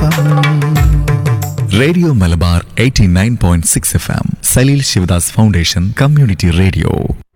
Radio Malabar 89.6 F M Saleel Sivadas foundation community radio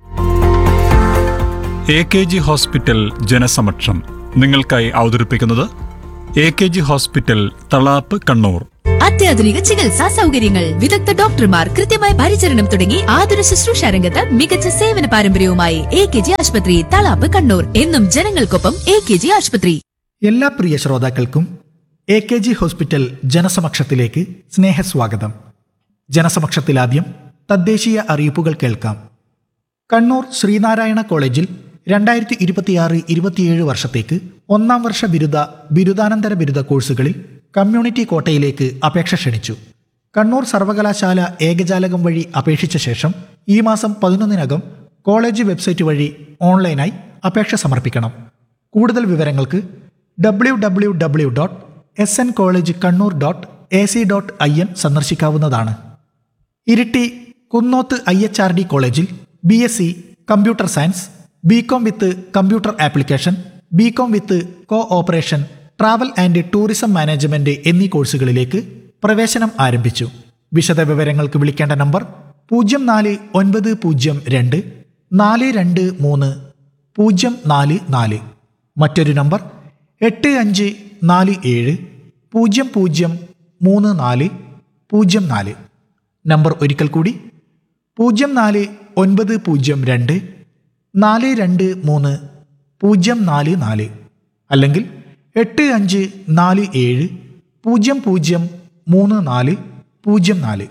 A K G hospital ജനസമക്ഷം നിങ്ങൾക്കായി അവതരിപ്പിക്കുന്നത് A K G hospital Thalap Kannur അത്യാധുനിക ചികിത്സാ സൗകര്യങ്ങൾ വിദഗ്ധ ഡോക്ടർമാർ കൃത്യമായ പരിചരണം തുടങ്ങി ആതുര ശുശ്രൂഷ രംഗത്ത് മികച്ച സേവന പാരമ്പര്യവുമായി എ കെ ജി ആശുപത്രി തളാപ്പ് കണ്ണൂർ എന്നും ജനങ്ങൾക്കൊപ്പം എ കെ ജി ആശുപത്രി എല്ലാ പ്രിയ ശ്രോതാക്കൾക്കും എ കെ ജി ഹോസ്പിറ്റൽ ജനസമക്ഷത്തിലേക്ക് സ്നേഹസ്വാഗതം ജനസമക്ഷത്തിലാദ്യം തദ്ദേശീയ അറിയിപ്പുകൾ കേൾക്കാം കണ്ണൂർ ശ്രീനാരായണ കോളേജിൽ രണ്ടായിരത്തി ഇരുപത്തിയാറ് ഇരുപത്തിയേഴ് വർഷത്തേക്ക് ഒന്നാം വർഷ ബിരുദ ബിരുദാനന്തര ബിരുദ കോഴ്സുകളിൽ കമ്മ്യൂണിറ്റി കോട്ടയിലേക്ക് അപേക്ഷ ക്ഷണിച്ചു കണ്ണൂർ സർവകലാശാല ഏകജാലകം വഴി അപേക്ഷിച്ച ശേഷം ഈ മാസം പതിനൊന്നിനകം കോളേജ് വെബ്സൈറ്റ് വഴി ഓൺലൈനായി അപേക്ഷ സമർപ്പിക്കണം കൂടുതൽ വിവരങ്ങൾക്ക് W W W dot S N college Kannur dot A C dot I N സന്ദർശിക്കാവുന്നതാണ് Iritty Kunnoth I H R D കോളേജിൽ B S C computer science B com with computer application B com with cooperation travel and tourism management എന്നീ കോഴ്സുകളിലേക്ക് പ്രവേശനം ആരംഭിച്ചു വിശദവിവരങ്ങൾക്ക് വിളിക്കേണ്ട number പൂജ്യം നാല് ഒൻപത് പൂജ്യം രണ്ട് നാല് രണ്ട് മൂന്ന് പൂജ്യം നാല് നാല് മറ്റൊരു നമ്പർ എട്ട് അഞ്ച് നാല് ഏഴ് പൂജ്യം പൂജ്യം മൂന്ന് നാല് പൂജ്യം നാല് നമ്പർ ഒരിക്കൽ കൂടി പൂജ്യം നാല് ഒൻപത് പൂജ്യം രണ്ട് നാല് രണ്ട് മൂന്ന് പൂജ്യം നാല് നാല് അല്ലെങ്കിൽ എട്ട് അഞ്ച് നാല് ഏഴ് പൂജ്യം പൂജ്യം മൂന്ന് നാല് പൂജ്യം നാല്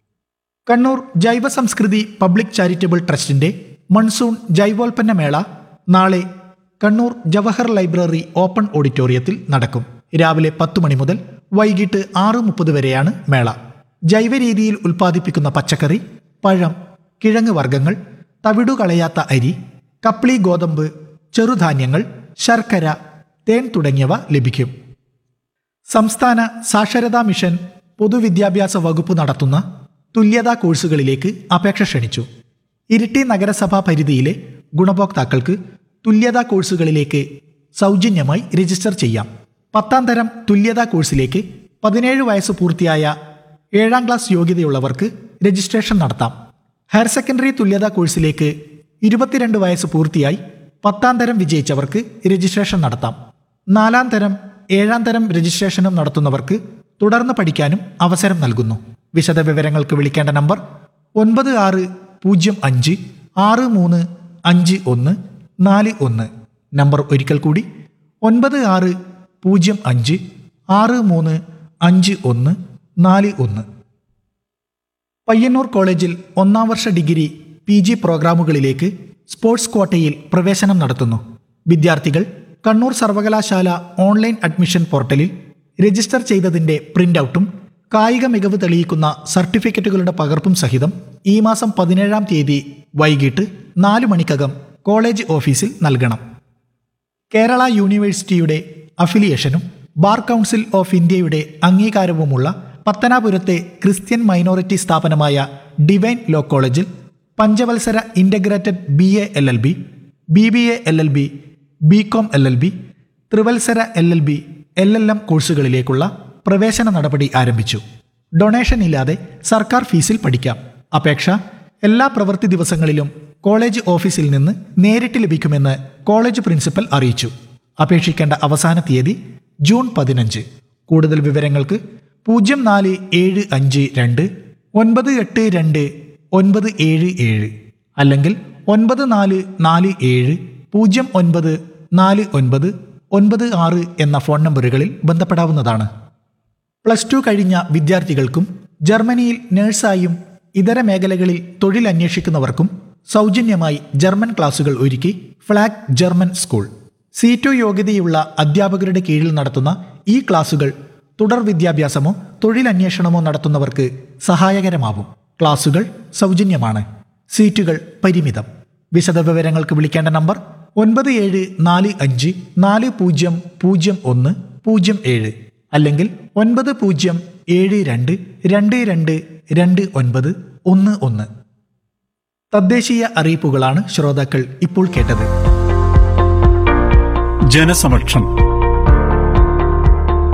കണ്ണൂർ ജൈവ സംസ്കൃതി പബ്ലിക് ചാരിറ്റബിൾ ട്രസ്റ്റിന്റെ മൺസൂൺ ജൈവോൽപ്പന്ന മേള നാളെ കണ്ണൂർ ജവഹർ ലൈബ്രറി ഓപ്പൺ ഓഡിറ്റോറിയത്തിൽ നടക്കും രാവിലെ പത്ത് മണി മുതൽ വൈകിട്ട് ആറ് മുപ്പത് വരെയാണ് മേള ജൈവ രീതിയിൽ ഉൽപ്പാദിപ്പിക്കുന്ന പച്ചക്കറി പഴം കിഴങ്ങ് വർഗ്ഗങ്ങൾ തവിടു കളയാത്ത അരി കപ്ലി ഗോതമ്പ് ചെറുധാന്യങ്ങൾ ശർക്കര തേൻ തുടങ്ങിയവ ലഭിക്കും സംസ്ഥാന സാക്ഷരതാ മിഷൻ പൊതുവിദ്യാഭ്യാസ വകുപ്പ് നടത്തുന്ന തുല്യതാ കോഴ്സുകളിലേക്ക് അപേക്ഷ ക്ഷണിച്ചു ഇരിട്ടി നഗരസഭാ പരിധിയിലെ ഗുണഭോക്താക്കൾക്ക് തുല്യതാ കോഴ്സുകളിലേക്ക് സൗജന്യമായി രജിസ്റ്റർ ചെയ്യാം പത്താം തരം തുല്യതാ കോഴ്സിലേക്ക് പതിനേഴ് വയസ്സ് പൂർത്തിയായ ഏഴാം ക്ലാസ് യോഗ്യതയുള്ളവർക്ക് രജിസ്ട്രേഷൻ നടത്താം ഹയർ സെക്കൻഡറി തുല്യതാ കോഴ്സിലേക്ക് ഇരുപത്തിരണ്ട് വയസ്സ് പൂർത്തിയായി പത്താം തരം വിജയിച്ചവർക്ക് രജിസ്ട്രേഷൻ നടത്താം നാലാം തരം ഏഴാം തരം രജിസ്ട്രേഷനും നടത്തുന്നവർക്ക് തുടർന്ന് പഠിക്കാനും അവസരം നൽകുന്നു വിശദവിവരങ്ങൾക്ക് വിളിക്കേണ്ട നമ്പർ ഒൻപത് ആറ് പൂജ്യം അഞ്ച് ആറ് മൂന്ന് അഞ്ച് ഒന്ന് നാല് ഒന്ന് നമ്പർ ഒരിക്കൽ കൂടി ഒൻപത് ആറ് പൂജ്യം അഞ്ച് ആറ് മൂന്ന് അഞ്ച് ഒന്ന് നാല് ഒന്ന് പയ്യന്നൂർ കോളേജിൽ ഒന്നാം വർഷ ഡിഗ്രി പി ജി പ്രോഗ്രാമുകളിലേക്ക് സ്പോർട്സ് ക്വാട്ടയിൽ പ്രവേശനം നടത്തുന്നു വിദ്യാർത്ഥികൾ കണ്ണൂർ സർവകലാശാല ഓൺലൈൻ അഡ്മിഷൻ പോർട്ടലിൽ രജിസ്റ്റർ ചെയ്തതിന്റെ പ്രിന്റ് ഔട്ടും കായിക മികവ് തെളിയിക്കുന്ന സർട്ടിഫിക്കറ്റുകളുടെ പകർപ്പും സഹിതം ഈ മാസം പതിനേഴാം തീയതി വൈകിട്ട് നാല് മണിക്കകം കോളേജ് ഓഫീസിൽ നൽകണം കേരള യൂണിവേഴ്സിറ്റിയുടെ അഫിലിയേഷനും ബാർ കൗൺസിൽ ഓഫ് ഇന്ത്യയുടെ അംഗീകാരവുമുള്ള പത്തനാപുരത്തെ ക്രിസ്ത്യൻ മൈനോറിറ്റി സ്ഥാപനമായ ഡിവൈൻ ലോ കോളേജിൽ പഞ്ചവത്സര integrated B A L L B B B A L L B B com L L B ത്രിവത്സര L L B L L M കോഴ്സുകളിലേക്കുള്ള പ്രവേശന നടപടി ആരംഭിച്ചു ഡൊണേഷൻ ഇല്ലാതെ സർക്കാർ ഫീസിൽ പഠിക്കാം അപേക്ഷ എല്ലാ പ്രവൃത്തി ദിവസങ്ങളിലും കോളേജ് ഓഫീസിൽ നിന്ന് നേരിട്ട് ലഭിക്കുമെന്ന് കോളേജ് പ്രിൻസിപ്പൽ അറിയിച്ചു അപേക്ഷിക്കേണ്ട അവസാന തീയതി ജൂൺ പതിനഞ്ച് കൂടുതൽ വിവരങ്ങൾക്ക് പൂജ്യം നാല് ഏഴ് അഞ്ച് രണ്ട് ഒൻപത് എട്ട് രണ്ട് ഒൻപത് ഏഴ് ഏഴ് അല്ലെങ്കിൽ ഒൻപത് നാല് നാല് ഏഴ് പൂജ്യം ഒൻപത് നാല് ഒൻപത് ഒൻപത് ആറ് എന്ന ഫോൺ നമ്പറുകളിൽ ബന്ധപ്പെടാവുന്നതാണ് പ്ലസ് ടു കഴിഞ്ഞ വിദ്യാർത്ഥികൾക്കും ജർമ്മനിയിൽ നഴ്സായും ഇതര മേഖലകളിൽ തൊഴിൽ അന്വേഷിക്കുന്നവർക്കും സൗജന്യമായി ജർമ്മൻ ക്ലാസുകൾ ഒരുക്കി ഫ്ലാഗ് ജർമ്മൻ സ്കൂൾ സീറ്റു യോഗ്യതയുള്ള അധ്യാപകരുടെ കീഴിൽ നടത്തുന്ന ഈ ക്ലാസുകൾ തുടർ വിദ്യാഭ്യാസമോ തൊഴിലന്വേഷണമോ നടത്തുന്നവർക്ക് സഹായകരമാവും ക്ലാസുകൾ സൗജന്യമാണ് സീറ്റുകൾ പരിമിതം വിശദവിവരങ്ങൾക്ക് വിളിക്കേണ്ട നമ്പർ ഒൻപത് ഏഴ് നാല് അഞ്ച് നാല് പൂജ്യം പൂജ്യം ഒന്ന് പൂജ്യം ഏഴ് അല്ലെങ്കിൽ ഒൻപത് പൂജ്യം ഏഴ് രണ്ട് രണ്ട് രണ്ട് രണ്ട് ഒൻപത് ഒന്ന് ഒന്ന് തദ്ദേശീയ അറിയിപ്പുകളാണ് ശ്രോതാക്കൾ ഇപ്പോൾ കേട്ടത് ജനസമക്ഷം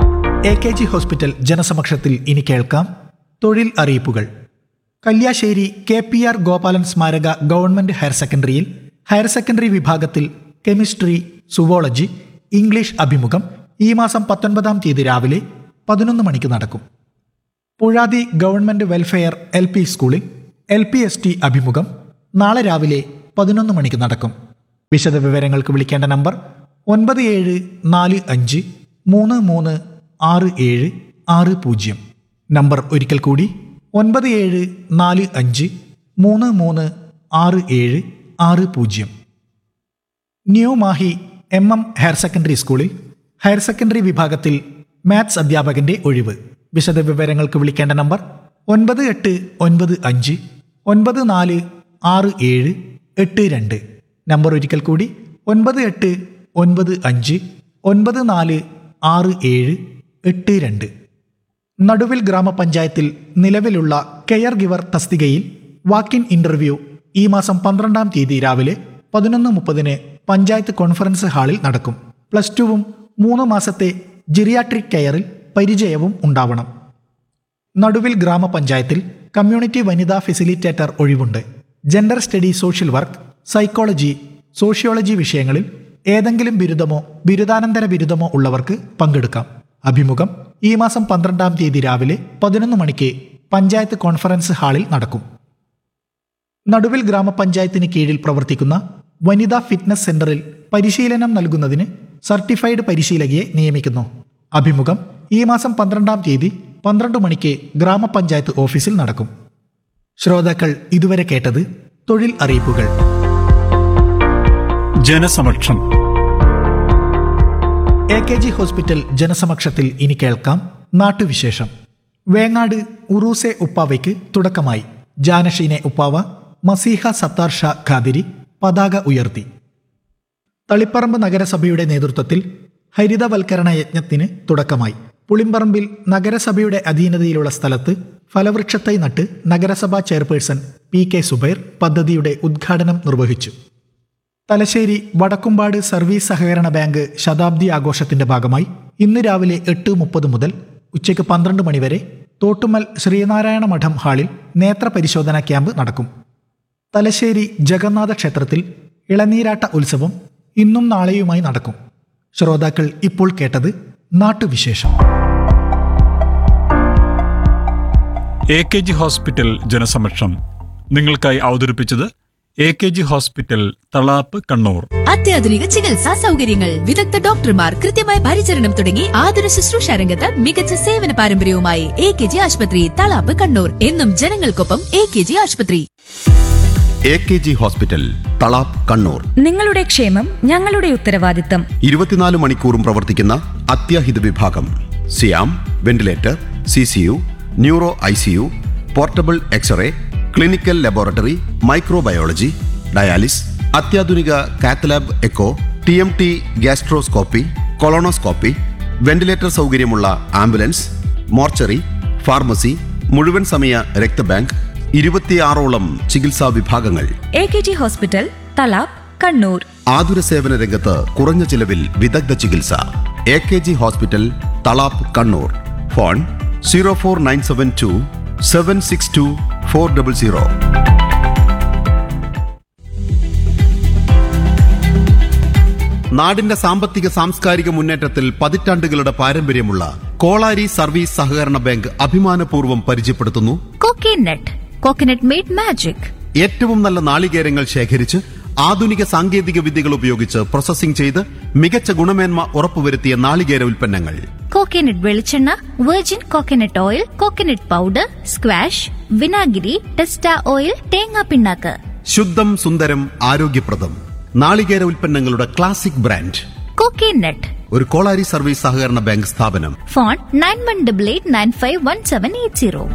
എ കെ ജി ഹോസ്പിറ്റൽ ജനസമക്ഷത്തിൽ ഇനി കേൾക്കാം തൊഴിൽ അറിയിപ്പുകൾ Kalliasseri K P R Gopalan സ്മാരക ഗവൺമെന്റ് ഹയർ സെക്കൻഡറിയിൽ ഹയർ സെക്കൻഡറി വിഭാഗത്തിൽ കെമിസ്ട്രി സുവോളജി ഇംഗ്ലീഷ് അഭിമുഖം ഈ മാസം പത്തൊൻപതാം തീയതി രാവിലെ പതിനൊന്ന് മണിക്ക് നടക്കും Puzhathi government welfare L P സ്കൂളിൽ എൽ പി എസ് ടി അഭിമുഖം നാളെ രാവിലെ പതിനൊന്ന് മണിക്ക് നടക്കും വിശദ വിവരങ്ങൾക്ക് വിളിക്കേണ്ട നമ്പർ ഒൻപത് ഏഴ് നാല് അഞ്ച് മൂന്ന് മൂന്ന് ആറ് ഏഴ് ആറ് പൂജ്യം നമ്പർ ഒരിക്കൽ കൂടി ഒൻപത് ഏഴ് നാല് അഞ്ച് മൂന്ന് മൂന്ന് ആറ് ഏഴ് ആറ് പൂജ്യം new Mahe M M higher secondary school higher secondary വിഭാഗത്തിൽ മാത്സ് അധ്യാപകന്റെ ഒഴിവ് വിശദ വിവരങ്ങൾക്ക് വിളിക്കേണ്ട നമ്പർ ഒൻപത് എട്ട് ഒൻപത് അഞ്ച് ഒൻപത് നാല് ആറ് ഏഴ് എട്ട് രണ്ട് നമ്പർ ഒരിക്കൽ കൂടി ഒൻപത് എട്ട് ഒൻപത് അഞ്ച് ഒൻപത് നാല് ആറ് ഏഴ് എട്ട് രണ്ട് നടുവിൽ ഗ്രാമപഞ്ചായത്തിൽ നിലവിലുള്ള കെയർ ഗിവർ തസ്തികയിൽ വാക്കിൻ ഇന്റർവ്യൂ ഈ മാസം പന്ത്രണ്ടാം തീയതി രാവിലെ പതിനൊന്ന് മുപ്പതിന് പഞ്ചായത്ത് കോൺഫറൻസ് ഹാളിൽ നടക്കും പ്ലസ് ടുവും മൂന്ന് മാസത്തെ ജിറിയാട്രിക് കെയറിൽ പരിചയവും ഉണ്ടാവണം നടുവിൽ ഗ്രാമപഞ്ചായത്തിൽ കമ്മ്യൂണിറ്റി വനിതാ ഫെസിലിറ്റേറ്റർ ഒഴിവുണ്ട് gender study social work psychology sociology വിഷയങ്ങളിൽ ഏതെങ്കിലും ബിരുദമോ ബിരുദാനന്തര ബിരുദമോ ഉള്ളവർക്ക് പങ്കെടുക്കാം അഭിമുഖം ഈ മാസം പന്ത്രണ്ടാം തീയതി രാവിലെ പതിനൊന്ന് മണിക്ക് പഞ്ചായത്ത് കോൺഫറൻസ് ഹാളിൽ നടക്കും നടുവിൽ ഗ്രാമപഞ്ചായത്തിന് കീഴിൽ പ്രവർത്തിക്കുന്ന വനിതാ ഫിറ്റ്നസ് സെന്ററിൽ പരിശീലനം നൽകുന്നതിന് സർട്ടിഫൈഡ് പരിശീലകയെ നിയമിക്കുന്നു അഭിമുഖം ഈ മാസം പന്ത്രണ്ടാം തീയതി പന്ത്രണ്ട് മണിക്ക് ഗ്രാമപഞ്ചായത്ത് ഓഫീസിൽ നടക്കും ശ്രോതാക്കൾ ഇതുവരെ കേട്ടത് തൊഴിൽ അറിയിപ്പുകൾ ജനസമക്ഷം എ കെ ജി ഹോസ്പിറ്റൽ ജനസമക്ഷത്തിൽ ഇനി കേൾക്കാം നാട്ടുവിശേഷം വേങ്ങാട് ഉറൂസെ ഉപ്പാവയ്ക്ക് തുടക്കമായി ജാനഷീനെ ഉപ്പാവ മസീഹ സത്താർ ഷാ ഖാദിരി പതാക ഉയർത്തി തളിപ്പറമ്പ് നഗരസഭയുടെ നേതൃത്വത്തിൽ ഹരിതവൽക്കരണ യജ്ഞത്തിന് തുടക്കമായി പുളിമ്പറമ്പിൽ നഗരസഭയുടെ അധീനതയിലുള്ള സ്ഥലത്ത് ഫലവൃക്ഷത്തൈ നട്ട് നഗരസഭാ ചെയർപേഴ്സൺ പി കെ സുബൈർ പദ്ധതിയുടെ ഉദ്ഘാടനം നിർവഹിച്ചു തലശ്ശേരി വടക്കുംപാട് സർവീസ് സഹകരണ ബാങ്ക് ശതാബ്ദി ആഘോഷത്തിന്റെ ഭാഗമായി ഇന്ന് രാവിലെ എട്ട് മുപ്പത് മുതൽ ഉച്ചയ്ക്ക് പന്ത്രണ്ട് മണിവരെ തോട്ടുമൽ ശ്രീനാരായണ മഠം ഹാളിൽ നേത്ര പരിശോധനാ ക്യാമ്പ് നടക്കും തലശ്ശേരി ജഗന്നാഥ ക്ഷേത്രത്തിൽ ഇളനീരാട്ട ഉത്സവം ഇന്നും നാളെയുമായി നടക്കും ശ്രോതാക്കൾ ഇപ്പോൾ കേട്ടത് നാട്ടുവിശേഷം എ കെ ജി ഹോസ്പിറ്റൽ ജനസമക്ഷം നിങ്ങൾക്കായി അവതരിപ്പിച്ചത് A K G hospital Thalap Kannur അത്യാധുനിക ചികിത്സാ സൗകര്യങ്ങൾ വിദഗ്ധ ഡോക്ടർമാർ കൃത്യമായ പരിചരണം തുടങ്ങി ആതുര ശുശ്രൂഷ രംഗത്ത് മികച്ച സേവന പാരമ്പര്യവുമായി എ കെ ജി ആശുപത്രി തളാപ്പ് കണ്ണൂർ എന്നും ജനങ്ങൾക്കൊപ്പം എ കെ ജി ആശുപത്രി A K G hospital Thalap Kannur നിങ്ങളുടെ ക്ഷേമം ഞങ്ങളുടെ ഉത്തരവാദിത്തം ഇരുപത്തിനാല് മണിക്കൂറും പ്രവർത്തിക്കുന്ന അത്യാഹിത വിഭാഗം സിയാം ventilator C C U neuro I C U portable X-ray clinical laboratory microbiology dialysis അത്യാധുനിക cath lab echo T M T gastroscopy colonoscopy ventilator സൗകര്യമുള്ള ആംബുലൻസ് മോർച്ചറി ഫാർമസി മുഴുവൻ സമയ രക്തബാങ്ക് ഇരുപത്തിയാറോളം ചികിത്സാ വിഭാഗങ്ങൾ A K G hospital Thalap Kannur ആതുര സേവന രംഗത്ത് കുറഞ്ഞ ചിലവിൽ വിദഗ്ധ ചികിത്സ A K G hospital Thalap Kannur phone zero four nine seven two seven six two four double zero നാടിന്റെ സാമ്പത്തിക സാംസ്കാരിക മുന്നേറ്റത്തിൽ പതിറ്റാണ്ടുകളുടെ പാരമ്പര്യമുള്ള കോളാരി സർവീസ് സഹകരണ ബാങ്ക് അഭിമാനപൂർവ്വം പരിചയപ്പെടുത്തുന്നു കോക്കനട്ട് കോക്കനട്ട് മെയ്ഡ് മാജിക് ഏറ്റവും നല്ല നാളികേരങ്ങൾ ശേഖരിച്ച് ആധുനിക സാങ്കേതിക വിദ്യകൾ ഉപയോഗിച്ച് പ്രോസസ്സിംഗ് ചെയ്ത് മികച്ച ഗുണമേന്മ ഉറപ്പുവരുത്തിയ നാളികേര ഉൽപ്പന്നങ്ങൾ കോക്കനട്ട് വെളിച്ചെണ്ണ virgin coconut oil coconut powder squash വിനാഗിരി ടെസ്റ്റ ഓയിൽ തേങ്ങാ പിണ്ണാക്ക് ശുദ്ധം സുന്ദരം ആരോഗ്യപ്രദം നാളികേര ഉൽപ്പന്നങ്ങളുടെ ക്ലാസിക് ബ്രാൻഡ് കോക്കനട്ട് ഒരു കോളാരി സർവീസ് സഹകരണ ബാങ്ക് സ്ഥാപനം phone nine one double eight nine five one seven eight zero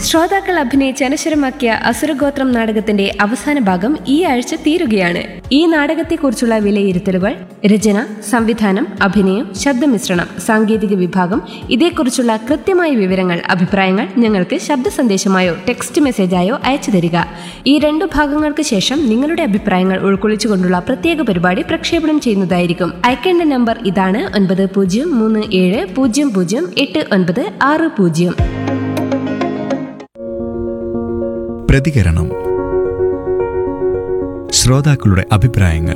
ശ്രോതാക്കൾ അഭിനയിച്ച് അനശ്വരമാക്കിയ അസുരഗോത്രം നാടകത്തിന്റെ അവസാന ഭാഗം ഈ ആഴ്ച തീരുകയാണ് ഈ നാടകത്തെക്കുറിച്ചുള്ള വിലയിരുത്തലുകൾ രചന സംവിധാനം അഭിനയം ശബ്ദമിശ്രണം സാങ്കേതിക വിഭാഗം ഇതേക്കുറിച്ചുള്ള കൃത്യമായ വിവരങ്ങൾ അഭിപ്രായങ്ങൾ ഞങ്ങൾക്ക് ശബ്ദ സന്ദേശമായോ ടെക്സ്റ്റ് മെസ്സേജായോ അയച്ചു തരിക ഈ രണ്ടു ഭാഗങ്ങൾക്ക് ശേഷം നിങ്ങളുടെ അഭിപ്രായങ്ങൾ ഉൾക്കൊള്ളിച്ചുകൊണ്ടുള്ള പ്രത്യേക പരിപാടി പ്രക്ഷേപണം ചെയ്യുന്നതായിരിക്കും അയക്കേണ്ട നമ്പർ ഇതാണ് ഒൻപത് പൂജ്യം മൂന്ന് ഏഴ് പൂജ്യം പൂജ്യം എട്ട് ഒൻപത് ആറ് പൂജ്യം പ്രതികരണം ശ്രോതാക്കളുടെ അഭിപ്രായങ്ങൾ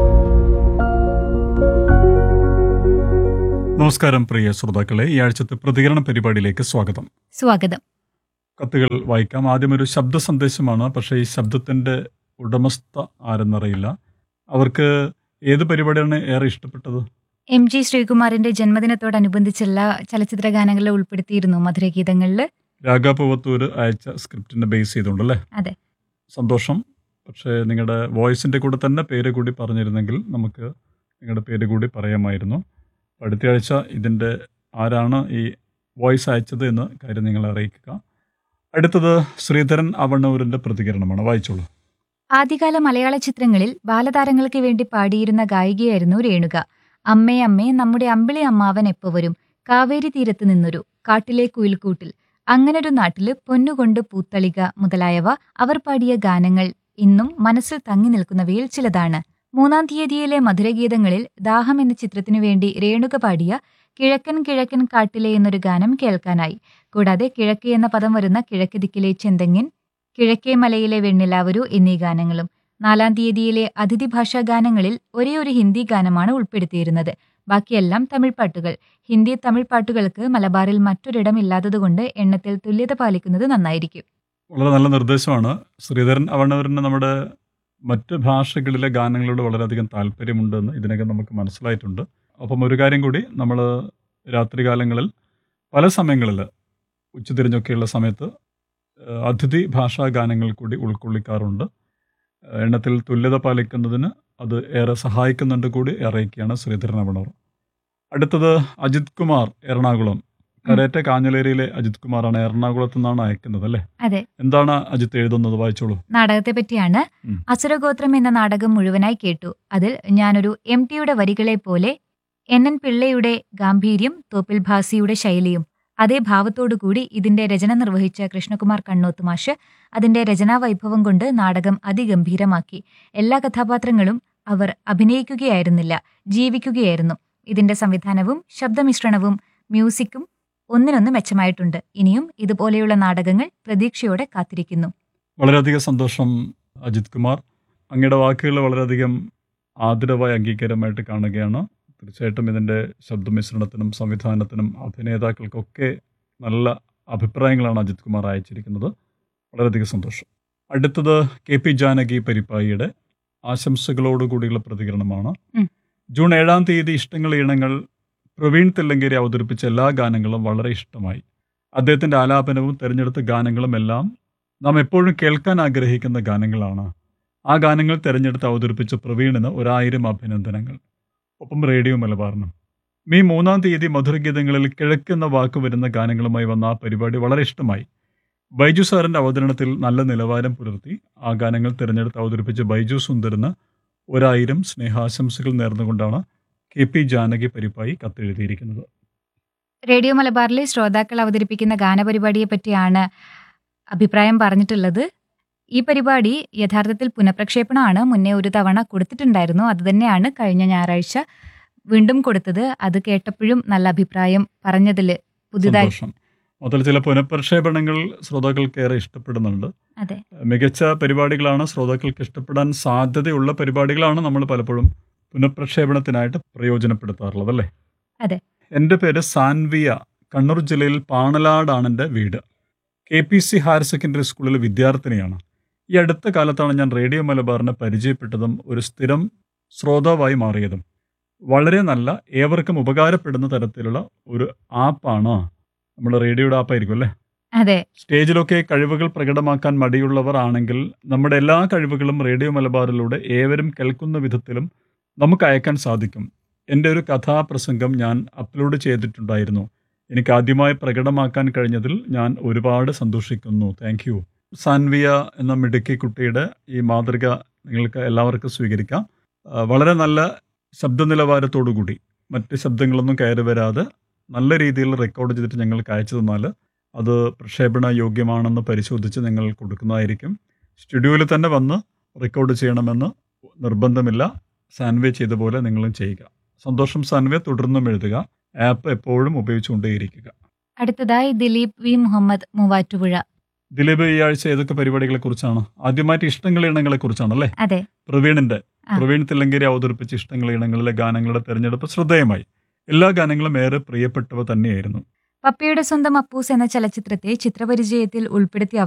നമസ്കാരം പ്രിയ ശ്രോതാക്കളെ ഈ ആഴ്ചത്തെ പ്രതികരണ പരിപാടിയിലേക്ക് സ്വാഗതം സ്വാഗതം കത്തുകൾ വായിക്കാം ആദ്യം ഒരു ശബ്ദ സന്ദേശമാണ് പക്ഷേ ഈ ശബ്ദത്തിന്റെ ഉടമസ്ഥ ആരെന്നറിയില്ല അവർക്ക് ഏത് പരിപാടിയാണ് ഏറെ ഇഷ്ടപ്പെട്ടത് എം ജി ശ്രീകുമാറിന്റെ ജന്മദിനത്തോടനുബന്ധിച്ചുള്ള ചലച്ചിത്ര ഗാനങ്ങളിൽ ഉൾപ്പെടുത്തിയിരുന്നു മധുരഗീതങ്ങളിൽ രാഗാപുവത്തൂര് അയച്ച സ്ക്രിപ്റ്റിനെ ബേസ് ചെയ്തുകൊണ്ടല്ലേ അതെ. സന്തോഷം പക്ഷേ നിങ്ങളുടെ വോയിസിന്റെ കൂടെ തന്നെ പേര് കൂടി പറഞ്ഞിരുന്നെങ്കിൽ നമുക്ക് നിങ്ങളുടെ പേര് കൂടി പറയാമായിരുന്നു അടുത്ത ആഴ്ച ഇതിൻ്റെ ആരാണ് ഈ വോയിസ് അയച്ചത് എന്ന കാര്യം നിങ്ങളെ അറിയിക്കുക അടുത്തത് ശ്രീധരൻ അവണ്ണൂരിൻ്റെ പ്രതികരണമാണ് വായിച്ചോളൂ ആദ്യകാല മലയാള ചിത്രങ്ങളിൽ ബാലതാരങ്ങൾക്ക് വേണ്ടി പാടിയിരുന്ന ഗായികയായിരുന്നു രേണുക അമ്മേ അമ്മേ നമ്മുടെ അമ്പിളി അമ്മാവൻ എപ്പോ വരും കാവേരി തീരത്ത് നിന്നൊരു കാട്ടിലെ കുയിൽക്കൂട്ടിൽ അങ്ങനൊരു നാട്ടില് പൊന്നുകൊണ്ട് പൂത്തളിക മുതലായവ അവർ പാടിയ ഗാനങ്ങൾ ഇന്നും മനസ്സിൽ തങ്ങി നിൽക്കുന്നവയിൽ ചിലതാണ് മൂന്നാം തീയതിയിലെ മധുരഗീതങ്ങളിൽ ദാഹം എന്ന ചിത്രത്തിനു വേണ്ടി രേണുക പാടിയ കിഴക്കൻ കിഴക്കൻ കാട്ടിലെ എന്നൊരു ഗാനം കേൾക്കാനായി കൂടാതെ കിഴക്ക് എന്ന പദം വരുന്ന കിഴക്ക് ദിക്കിലെ ചെന്തെങ്ങിൻ കിഴക്കേ മലയിലെ വെണ്ണിലാവരു എന്നീ ഗാനങ്ങളും നാലാം തീയതിയിലെ അതിഥി ഭാഷാ ഗാനങ്ങളിൽ ഒരേ ഒരു ഹിന്ദി ഗാനമാണ് ഉൾപ്പെടുത്തിയിരുന്നത് ബാക്കിയെല്ലാം തമിഴ് പാട്ടുകൾ ഹിന്ദി തമിഴ് പാട്ടുകൾക്ക് മലബാറിൽ മറ്റൊരിടം ഇല്ലാത്തതുകൊണ്ട് എണ്ണത്തിൽ തുല്യത പാലിക്കുന്നത് നന്നായിരിക്കും വളരെ നല്ല നിർദ്ദേശമാണ് ശ്രീധരൻ അവണ്ണൂരിന് നമ്മുടെ മറ്റ് ഭാഷകളിലെ ഗാനങ്ങളോട് വളരെയധികം താല്പര്യമുണ്ടെന്ന് ഇതിനകം നമുക്ക് മനസ്സിലായിട്ടുണ്ട് അപ്പം ഒരു കാര്യം കൂടി നമ്മൾ രാത്രികാലങ്ങളിൽ പല സമയങ്ങളിൽ ഉച്ചതിരിഞ്ഞൊക്കെയുള്ള സമയത്ത് ഏഹ്, അതിഥി ഭാഷാ ഗാനങ്ങൾ കൂടി ഉൾക്കൊള്ളിക്കാറുണ്ട് ഏഹ്, എണ്ണത്തിൽ തുല്യത പാലിക്കുന്നതിന് അത് ഏറെ സഹായിക്കുന്നുണ്ട് കൂടി അറിയിക്കുകയാണ് ശ്രീധരൻ അവണൂർ അടുത്തത് അജിത് കുമാർ എറണാകുളം കരേറ്റ കാഞ്ഞലേരിയിലെ അജിത് കുമാറാണ് എറണാകുളത്ത് നിന്നാണ് അയക്കുന്നത് അല്ലേ അതെ എന്താണ് അജിത്ത് എഴുതുന്നത് വായിച്ചോളൂ നാടകത്തെ പറ്റിയാണ് ഉം. അസുരഗോത്രം എന്ന നാടകം മുഴുവനായി കേട്ടു അതിൽ ഞാനൊരു എം ടിയുടെ വരികളെ പോലെ എൻ എൻ പിള്ളയുടെ ഗാംഭീര്യം തോപ്പിൽ ഭാസിയുടെ ശൈലിയും അതേ ഭാവത്തോടുകൂടി ഇതിന്റെ രചന നിർവഹിച്ച കൃഷ്ണകുമാർ കണ്ണോത്ത് മാഷ് അതിന്റെ രചനാ വൈഭവം കൊണ്ട് നാടകം അതിഗംഭീരമാക്കി എല്ലാ കഥാപാത്രങ്ങളും അവർ അഭിനയിക്കുകയായിരുന്നില്ല ജീവിക്കുകയായിരുന്നു ഇതിന്റെ സംവിധാനവും ശബ്ദമിശ്രണവും മ്യൂസിക്കും ഒന്നിനൊന്ന് മെച്ചമായിട്ടുണ്ട് ഇനിയും ഇതുപോലെയുള്ള നാടകങ്ങൾ പ്രതീക്ഷയോടെ കാത്തിരിക്കുന്നു വളരെയധികം സന്തോഷം അജിത് കുമാർ അങ്ങയുടെ വാക്കുകൾ വളരെയധികം ആദരവായ അംഗീകാരമായിട്ട് കാണുകയാണ് തീർച്ചയായിട്ടും ഇതിൻ്റെ ശബ്ദമിശ്രണത്തിനും സംവിധാനത്തിനും അഭിനേതാക്കൾക്കൊക്കെ നല്ല അഭിപ്രായങ്ങളാണ് അജിത് കുമാർ അയച്ചിരിക്കുന്നത് വളരെയധികം സന്തോഷം അടുത്തത് കെ പി ജാനകി പരിപ്പായിയുടെ ആശംസകളോടുകൂടിയുള്ള പ്രതികരണമാണ് ഉം. ജൂൺ ഏഴാം തീയതി ഇഷ്ടങ്ങൾ ഈണങ്ങൾ പ്രവീൺ തെല്ലങ്കേരി അവതരിപ്പിച്ച എല്ലാ ഗാനങ്ങളും വളരെ ഇഷ്ടമായി അദ്ദേഹത്തിൻ്റെ ആലാപനവും തിരഞ്ഞെടുത്ത ഗാനങ്ങളും എല്ലാം നാം എപ്പോഴും കേൾക്കാൻ ആഗ്രഹിക്കുന്ന ഗാനങ്ങളാണ് ആ ഗാനങ്ങൾ തിരഞ്ഞെടുത്ത് അവതരിപ്പിച്ച പ്രവീണിന് ഒരായിരം അഭിനന്ദനങ്ങൾ ഒപ്പം റേഡിയോ മലബാറിനും മെയ് മൂന്നാം തീയതി മധുരഗീതങ്ങളിൽ കിഴക്കെന്ന വാക്ക് വരുന്ന ഗാനങ്ങളുമായി വന്ന ആ പരിപാടി വളരെ ഇഷ്ടമായി ബൈജു സാറിൻ്റെ അവതരണത്തിൽ നല്ല നിലവാരം പുലർത്തി ആ ഗാനങ്ങൾ തിരഞ്ഞെടുത്ത് അവതരിപ്പിച്ച ബൈജു സുന്ദറിന് ഒരായിരം സ്നേഹാശംസകൾ നേർന്നുകൊണ്ടാണ് കെ പി ജാനകി പരിപ്പായി കത്തെഴുതിയിരിക്കുന്നത് റേഡിയോ മലബാറിലെ ശ്രോതാക്കൾ അവതരിപ്പിക്കുന്ന ഗാനപരിപാടിയെ പറ്റിയാണ് അഭിപ്രായം പറഞ്ഞിട്ടുള്ളത് ഈ പരിപാടി യഥാർത്ഥത്തിൽ പുനഃപ്രക്ഷേപണമാണ് മുന്നേ ഒരു തവണ കൊടുത്തിട്ടുണ്ടായിരുന്നു അതുതന്നെയാണ് കഴിഞ്ഞ ഞായറാഴ്ച വീണ്ടും കൊടുത്തത് അത് കേട്ടപ്പോഴും നല്ല അഭിപ്രായം പറഞ്ഞതിൽ പുതുതായി സന്തോഷം മുതൽ ചില പുനഃപ്രക്ഷേപണങ്ങൾ ശ്രോതാക്കൾക്ക് ഏറെ ഇഷ്ടപ്പെടുന്നുണ്ട് അതെ മികച്ച പരിപാടികളാണ് ശ്രോതാക്കൾക്ക് ഇഷ്ടപ്പെടാൻ സാധ്യതയുള്ള പരിപാടികളാണ് നമ്മൾ പലപ്പോഴും പുനഃപ്രക്ഷേപണത്തിനായിട്ട് പ്രയോജനപ്പെടുത്താറുള്ളത് അല്ലേ അതെ. എൻ്റെ പേര് സാൻവിയ കണ്ണൂർ ജില്ലയിൽ പാണലാടാണ് എൻ്റെ വീട് K P C higher secondary സ്കൂളിലെ വിദ്യാർത്ഥിനിയാണ് ഈ അടുത്ത കാലത്താണ് ഞാൻ റേഡിയോ മലബാറിനെ പരിചയപ്പെട്ടതും ഒരു സ്ഥിരം ശ്രോതാവായി മാറിയതും വളരെ നല്ല ഏവർക്കും ഉപകാരപ്പെടുന്ന തരത്തിലുള്ള ഒരു ആപ്പാണ് നമ്മുടെ റേഡിയോയുടെ ആപ്പായിരിക്കും അല്ലേ അതെ സ്റ്റേജിലൊക്കെ കഴിവുകൾ പ്രകടമാക്കാൻ മടിയുള്ളവർ ആണെങ്കിൽ നമ്മുടെ എല്ലാ കഴിവുകളും റേഡിയോ മലബാറിലൂടെ ഏവരും കേൾക്കുന്ന വിധത്തിലും നമുക്ക് അയക്കാൻ സാധിക്കും എൻ്റെ ഒരു കഥാപ്രസംഗം ഞാൻ അപ്ലോഡ് ചെയ്തിട്ടുണ്ടായിരുന്നു എനിക്ക് ആദ്യമായി പ്രകടമാക്കാൻ കഴിഞ്ഞതിൽ ഞാൻ ഒരുപാട് സന്തോഷിക്കുന്നു താങ്ക് യു സാൻവിയ എന്ന മിടുക്കി കുട്ടിയുടെ ഈ മാതൃക നിങ്ങൾക്ക് എല്ലാവർക്കും സ്വീകരിക്കാം ആ, വളരെ നല്ല ശബ്ദ നിലവാരത്തോടുകൂടി മറ്റ് ശബ്ദങ്ങളൊന്നും കയറി വരാതെ നല്ല രീതിയിൽ റെക്കോർഡ് ചെയ്തിട്ട് ഞങ്ങൾക്ക് അയച്ചു തന്നാൽ അത് പ്രക്ഷേപണ യോഗ്യമാണെന്ന് പരിശോധിച്ച് ഞങ്ങൾ കൊടുക്കുന്നതായിരിക്കും സ്റ്റുഡിയോയിൽ തന്നെ വന്ന് റെക്കോർഡ് ചെയ്യണമെന്ന് നിർബന്ധമില്ല സാൻവേ ചെയ്ത പോലെ നിങ്ങളും ചെയ്യുക സന്തോഷം സാൻവേ തുടർന്നും എഴുതുക ആപ്പ് എപ്പോഴും ഉപയോഗിച്ചുകൊണ്ടേയിരിക്കുക അടുത്തതായി ദിലീപ് വി മുഹമ്മദ് മൂവാറ്റുപുഴ ദിലീപ് ഈ ആഴ്ച ഏതൊക്കെ പരിപാടികളെ കുറിച്ചാണ് ആദ്യമായിട്ട് ഇഷ്ടങ്ങൾ ഇനങ്ങളെ കുറിച്ചാണല്ലേ അതെ പ്രവീണിന്റെ ആ. പ്രവീൺ തില്ലങ്കേരി അവതരിപ്പിച്ച ഇഷ്ടങ്ങൾ ഇനങ്ങളിലെ ഗാനങ്ങളുടെ തെരഞ്ഞെടുപ്പ് ശ്രദ്ധേയമായി എല്ലാ ഗാനങ്ങളും ഏറെ പ്രിയപ്പെട്ടവ തന്നെയായിരുന്നു പപ്പയുടെ സ്വന്തം അപ്പൂസ് എന്ന ചലച്ചിത്രത്തെ ചിത്രപരിചയത്തിൽ ഉൾപ്പെടുത്തി